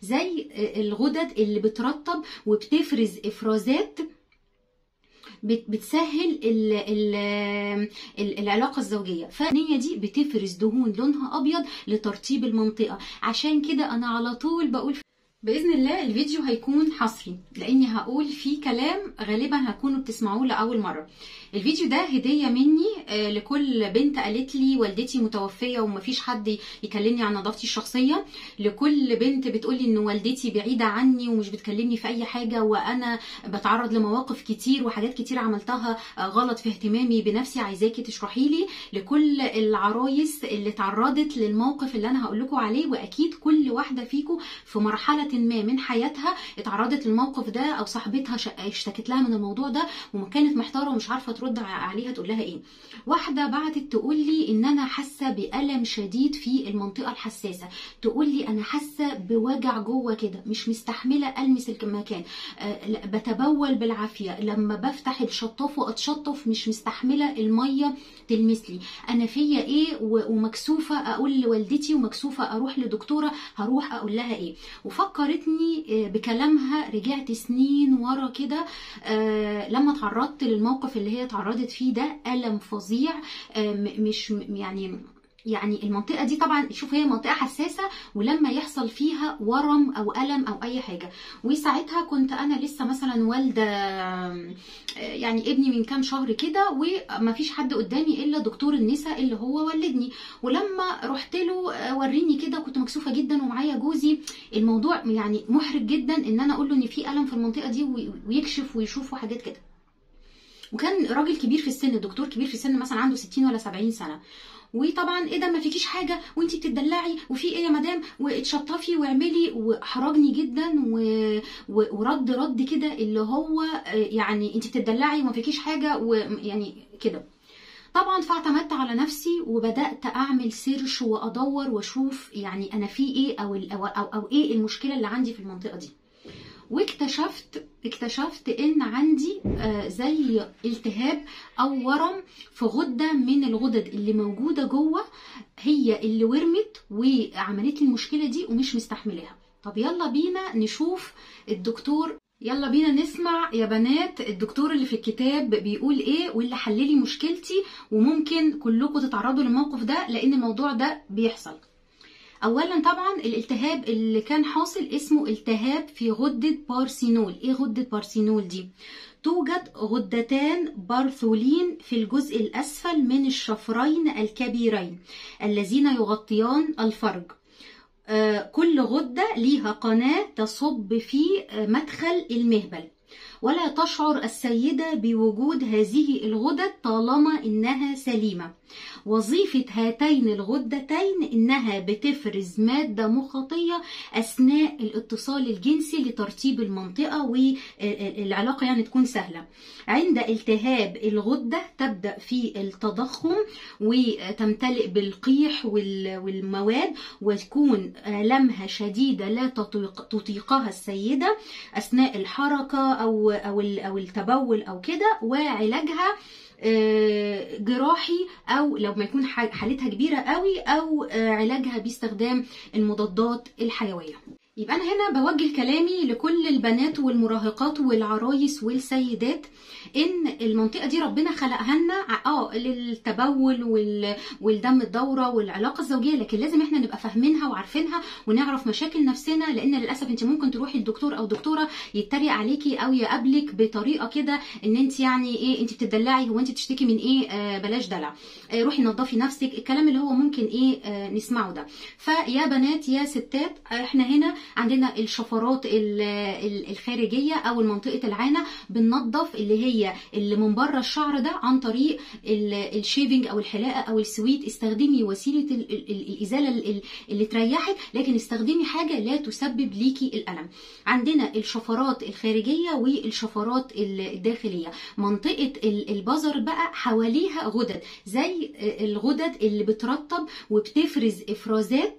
زي الغدد اللي بترطب وبتفرز افرازات بتسهل ال ال ال العلاقه الزوجيه فالنيه دي بتفرز دهون لونها ابيض لترطيب المنطقه عشان كده انا على طول بقول باذن الله الفيديو هيكون حصري لاني هقول فيه كلام غالبا هتكونوا بتسمعوه لاول مره الفيديو ده هديه مني لكل بنت قالت لي والدتي متوفيه ومفيش حد يكلمني عن نظافتي الشخصيه لكل بنت بتقولي ان والدتي بعيده عني ومش بتكلمني في اي حاجه وانا بتعرض لمواقف كتير وحاجات كتير عملتها غلط في اهتمامي بنفسي عايزاكي تشرحي لي لكل العرايس اللي تعرضت للموقف اللي انا هقول لكم عليه واكيد كل واحده فيكم في مرحله ما من حياتها اتعرضت للموقف ده او صاحبتها اشتكت لها من الموضوع ده وما كانت محتاره ومش عارفه ترد عليها تقول لها ايه واحده بعتت تقول لي ان انا حاسه بالم شديد في المنطقه الحساسه تقول لي انا حاسه بوجع جوه كده مش مستحمله المس المكان أه بتبول بالعافيه لما بفتح الشطاف واتشطف مش مستحمله الميه تلمس لي انا فيا ايه ومكسوفه اقول لوالدتي ومكسوفه اروح لدكتوره هروح اقول لها ايه وفكرتني بكلامها رجعت سنين ورا كده أه لما تعرضت للموقف اللي هي اتعرضت فيه ده الم فظيع أه مش يعني يعني المنطقه دي طبعا شوف هي منطقه حساسه ولما يحصل فيها ورم او الم او اي حاجه وساعتها كنت انا لسه مثلا والده يعني ابني من كام شهر كده ومفيش حد قدامي الا دكتور النساء اللي هو ولدني ولما رحت له وريني كده كنت مكسوفه جدا ومعايا جوزي الموضوع يعني محرج جدا ان انا اقول له ان في الم في المنطقه دي ويكشف ويشوف وحاجات كده وكان راجل كبير في السن دكتور كبير في السن مثلا عنده 60 ولا 70 سنه وطبعا ايه ده ما فيكيش حاجه وانتي بتدلعي وفي ايه يا مدام واتشطفي واعملي وحرجني جدا و... و... ورد رد كده اللي هو يعني انتي بتدلعي وما فيكيش حاجه ويعني كده طبعا فاعتمدت على نفسي وبدات اعمل سيرش وادور واشوف يعني انا في ايه او أو, أو, أو ايه المشكله اللي عندي في المنطقه دي واكتشفت اكتشفت ان عندي آه زي التهاب او ورم في غده من الغدد اللي موجوده جوه هي اللي ورمت وعملت لي المشكله دي ومش مستحملاها طب يلا بينا نشوف الدكتور يلا بينا نسمع يا بنات الدكتور اللي في الكتاب بيقول ايه واللي حللي مشكلتي وممكن كلكم تتعرضوا للموقف ده لان الموضوع ده بيحصل اولا طبعا الالتهاب اللي كان حاصل اسمه التهاب في غدة بارسينول ايه غدة بارسينول دي توجد غدتان بارثولين في الجزء الاسفل من الشفرين الكبيرين الذين يغطيان الفرج كل غدة ليها قناة تصب في مدخل المهبل ولا تشعر السيدة بوجود هذه الغدد طالما إنها سليمة وظيفة هاتين الغدتين إنها بتفرز مادة مخاطية أثناء الاتصال الجنسي لترتيب المنطقة والعلاقة يعني تكون سهلة عند التهاب الغدة تبدأ في التضخم وتمتلئ بالقيح والمواد وتكون آلامها شديدة لا تطيقها السيدة أثناء الحركة أو أو أو التبول أو كده وعلاجها جراحي او لو ما يكون حالتها كبيره قوي او علاجها باستخدام المضادات الحيويه يبقى انا هنا بوجه كلامي لكل البنات والمراهقات والعرايس والسيدات ان المنطقه دي ربنا خلقها لنا اه للتبول وال... والدم الدوره والعلاقه الزوجيه لكن لازم احنا نبقى فاهمينها وعارفينها ونعرف مشاكل نفسنا لان للاسف انت ممكن تروحي لدكتور او دكتوره يتريق عليكي او يقابلك بطريقه كده ان انت يعني ايه انت بتدلعي هو انت بتشتكي من ايه آه بلاش دلع آه روحي نظفي نفسك الكلام اللي هو ممكن ايه آه نسمعه ده فيا بنات يا ستات احنا هنا عندنا الشفرات الخارجيه او منطقه العانه بننظف اللي هي اللي من بره الشعر ده عن طريق الشيفنج او الحلاقه او السويت استخدمي وسيله الازاله اللي تريحك لكن استخدمي حاجه لا تسبب ليكي الالم عندنا الشفرات الخارجيه والشفرات الداخليه منطقه البظر بقى حواليها غدد زي الغدد اللي بترطب وبتفرز افرازات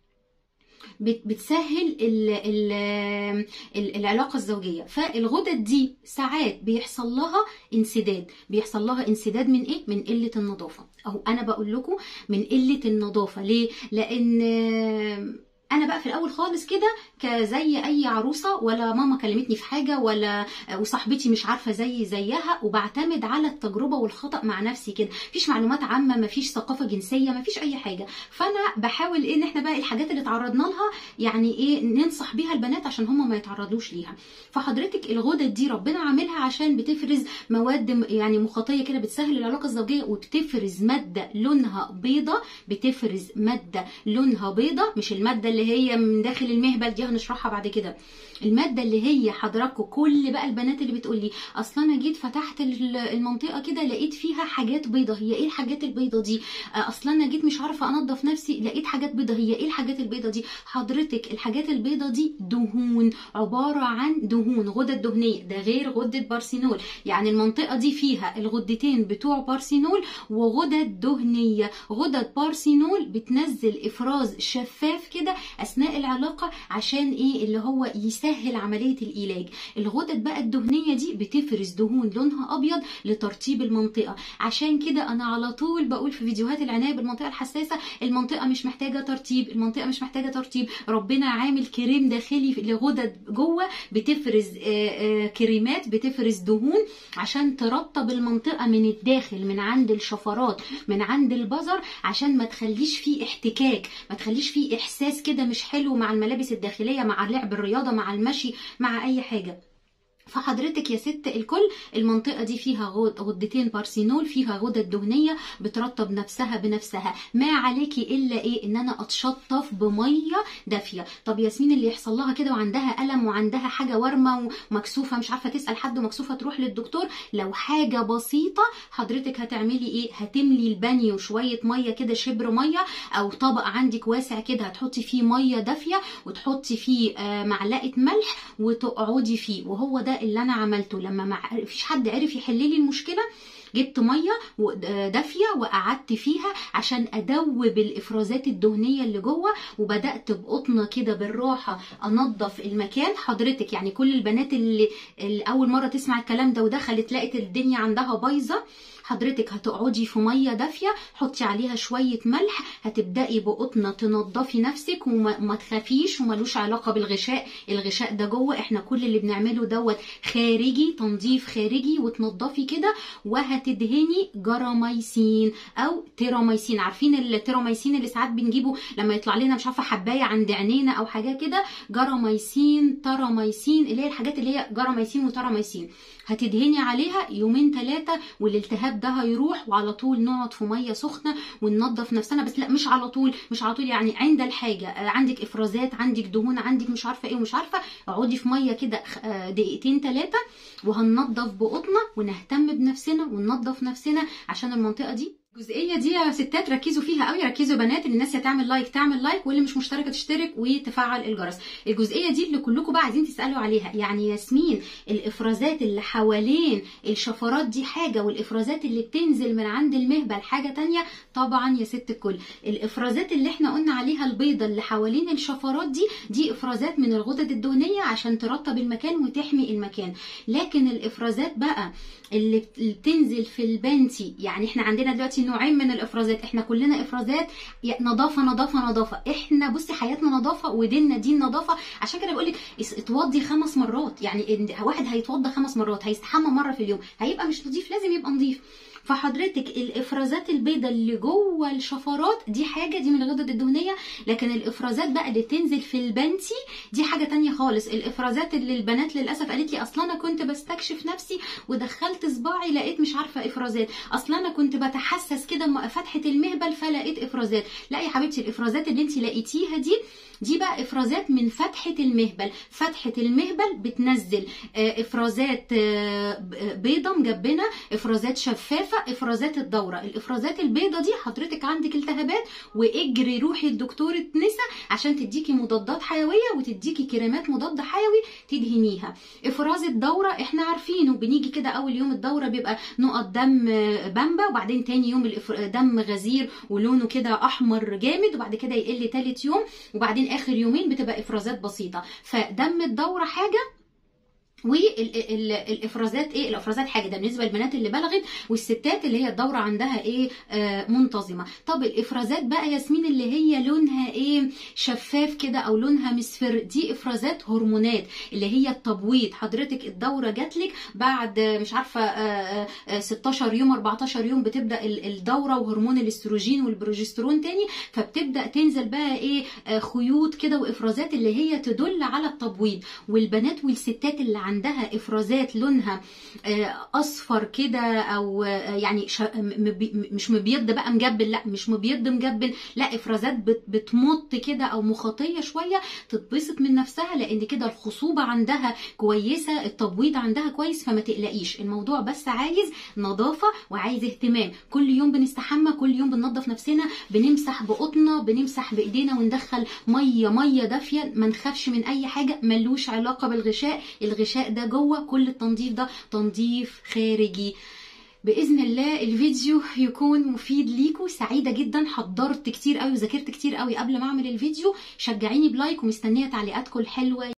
بتسهل ال ال ال العلاقه الزوجيه فالغدد دي ساعات بيحصل لها انسداد بيحصل لها انسداد من ايه من قله النظافه او انا بقول لكم من قله النظافه ليه لان انا بقى في الاول خالص كده كزي اي عروسه ولا ماما كلمتني في حاجه ولا وصاحبتي مش عارفه زي زيها وبعتمد على التجربه والخطا مع نفسي كده مفيش معلومات عامه مفيش ثقافه جنسيه مفيش اي حاجه فانا بحاول ايه ان احنا بقى الحاجات اللي اتعرضنا لها يعني ايه ننصح بيها البنات عشان هم ما يتعرضوش ليها فحضرتك الغدد دي ربنا عاملها عشان بتفرز مواد يعني مخاطيه كده بتسهل العلاقه الزوجيه وبتفرز ماده لونها بيضه بتفرز ماده لونها بيضه مش الماده اللي هي من داخل المهبل دي هنشرحها بعد كده الماده اللي هي حضراتكم كل بقى البنات اللي بتقول لي اصل انا جيت فتحت المنطقه كده لقيت فيها حاجات بيضه هي ايه الحاجات البيضه دي اصل انا جيت مش عارفه انضف نفسي لقيت حاجات بيضه هي ايه الحاجات البيضه دي حضرتك الحاجات البيضه دي دهون عباره عن دهون غدد دهنيه ده غير غده بارسينول يعني المنطقه دي فيها الغدتين بتوع بارسينول وغدد دهنيه غدد بارسينول بتنزل افراز شفاف كده اثناء العلاقه عشان ايه اللي هو يسهل عمليه العلاج الغدد بقى الدهنيه دي بتفرز دهون لونها ابيض لترطيب المنطقه عشان كده انا على طول بقول في فيديوهات العنايه بالمنطقه الحساسه المنطقه مش محتاجه ترطيب المنطقه مش محتاجه ترطيب ربنا عامل كريم داخلي لغدد جوه بتفرز كريمات بتفرز دهون عشان ترطب المنطقه من الداخل من عند الشفرات من عند البذر عشان ما تخليش فيه احتكاك ما تخليش فيه احساس كده مش حلو مع الملابس الداخليه مع لعب الرياضه مع المشي مع اي حاجه فحضرتك يا ست الكل المنطقة دي فيها غدتين بارسينول فيها غدد دهنية بترطب نفسها بنفسها ما عليكي إلا إيه إن أنا أتشطف بمية دافية طب ياسمين اللي يحصل لها كده وعندها ألم وعندها حاجة ورمة ومكسوفة مش عارفة تسأل حد مكسوفة تروح للدكتور لو حاجة بسيطة حضرتك هتعملي إيه هتملي البانيو شوية مية كده شبر مية أو طبق عندك واسع كده هتحطي فيه مية دافية وتحطي فيه معلقة ملح وتقعدي فيه وهو ده اللي انا عملته لما ما فيش حد عرف يحل لي المشكله جبت ميه دافيه وقعدت فيها عشان ادوب الافرازات الدهنيه اللي جوه وبدات بقطنه كده بالراحه انظف المكان حضرتك يعني كل البنات اللي, اللي اول مره تسمع الكلام ده ودخلت لقت الدنيا عندها بايظه حضرتك هتقعدي في ميه دافيه حطي عليها شويه ملح هتبداي بقطنه تنضفي نفسك وما تخافيش وملوش علاقه بالغشاء الغشاء ده جوه احنا كل اللي بنعمله دوت خارجي تنظيف خارجي وتنضفي كده وهتدهني جراميسين او تيراميسين عارفين التيراميسين اللي ساعات بنجيبه لما يطلع لنا مش عارفه حبايه عند عينينا او حاجه كده جراميسين تراميسين اللي هي الحاجات اللي هي جراميسين وتراميسين هتدهني عليها يومين ثلاثه والالتهاب ده هيروح وعلى طول نقعد في ميه سخنه وننظف نفسنا بس لا مش على طول مش على طول يعني عند الحاجه عندك افرازات عندك دهون عندك مش عارفه ايه ومش عارفه اقعدي في ميه كده دقيقتين ثلاثه وهننضف بقطنا ونهتم بنفسنا وننظف نفسنا عشان المنطقه دي الجزئيه دي يا ستات ركزوا فيها قوي ركزوا بنات ان الناس تعمل لايك تعمل لايك واللي مش مشتركه تشترك وتفعل الجرس الجزئيه دي اللي كلكم بقى عايزين تسالوا عليها يعني ياسمين الافرازات اللي حوالين الشفرات دي حاجه والافرازات اللي بتنزل من عند المهبل حاجه تانية طبعا يا ست الكل الافرازات اللي احنا قلنا عليها البيضه اللي حوالين الشفرات دي دي افرازات من الغدد الدهنيه عشان ترطب المكان وتحمي المكان لكن الافرازات بقى اللي بتنزل في البنتي يعني احنا عندنا دلوقتي نوعين من الافرازات احنا كلنا افرازات نظافه نظافه نظافه احنا بصي حياتنا نظافه وديننا دين نظافه عشان كده بقول لك اتوضي خمس مرات يعني واحد هيتوضى خمس مرات هيستحمى مره في اليوم هيبقى مش نظيف لازم يبقى نظيف فحضرتك الافرازات البيضاء اللي جوه الشفرات دي حاجه دي من الغدد الدهنيه لكن الافرازات بقى اللي تنزل في البنتي دي حاجه تانية خالص الافرازات اللي البنات للاسف قالت لي اصلا انا كنت بستكشف نفسي ودخلت صباعي لقيت مش عارفه افرازات اصلا انا كنت بتحسس كده فتحه المهبل فلقيت افرازات لا يا حبيبتي الافرازات اللي انت لقيتيها دي دي بقى افرازات من فتحه المهبل فتحه المهبل بتنزل افرازات بيضه مجبنه افرازات شفافه افرازات الدوره الافرازات البيضه دي حضرتك عندك التهابات واجري روحي لدكتوره نسا عشان تديكي مضادات حيويه وتديكي كريمات مضاد حيوي تدهنيها افراز الدوره احنا عارفينه بنيجي كده اول يوم الدوره بيبقى نقط دم بامبا وبعدين تاني يوم دم غزير ولونه كده احمر جامد وبعد كده يقل تالت يوم وبعدين اخر يومين بتبقى افرازات بسيطه فدم الدوره حاجه والافرازات ايه الافرازات حاجه ده بالنسبه للبنات اللي بلغت والستات اللي هي الدوره عندها ايه آه منتظمه طب الافرازات بقى ياسمين اللي هي لونها ايه شفاف كده او لونها مصفر دي افرازات هرمونات اللي هي التبويض حضرتك الدوره جاتلك بعد مش عارفه آه آه 16 يوم 14 يوم بتبدا الدوره وهرمون الاستروجين والبروجسترون تاني فبتبدا تنزل بقى ايه آه خيوط كده وافرازات اللي هي تدل على التبويض والبنات والستات اللي عندها افرازات لونها اصفر كده او يعني مش مبيض بقى مجبل لا مش مبيض مجبل لا افرازات بتمط كده او مخاطيه شويه تتبسط من نفسها لان كده الخصوبه عندها كويسه التبويض عندها كويس فما تقلقيش الموضوع بس عايز نظافه وعايز اهتمام كل يوم بنستحمى كل يوم بننظف نفسنا بنمسح بقطنا بنمسح بايدينا وندخل ميه ميه دافيه ما نخافش من اي حاجه ملوش علاقه بالغشاء الغشاء ده جوه كل التنظيف ده تنظيف خارجي باذن الله الفيديو يكون مفيد ليكم سعيده جدا حضرت كتير قوي وذاكرت كتير قوي قبل ما اعمل الفيديو شجعيني بلايك ومستنيه تعليقاتكم الحلوه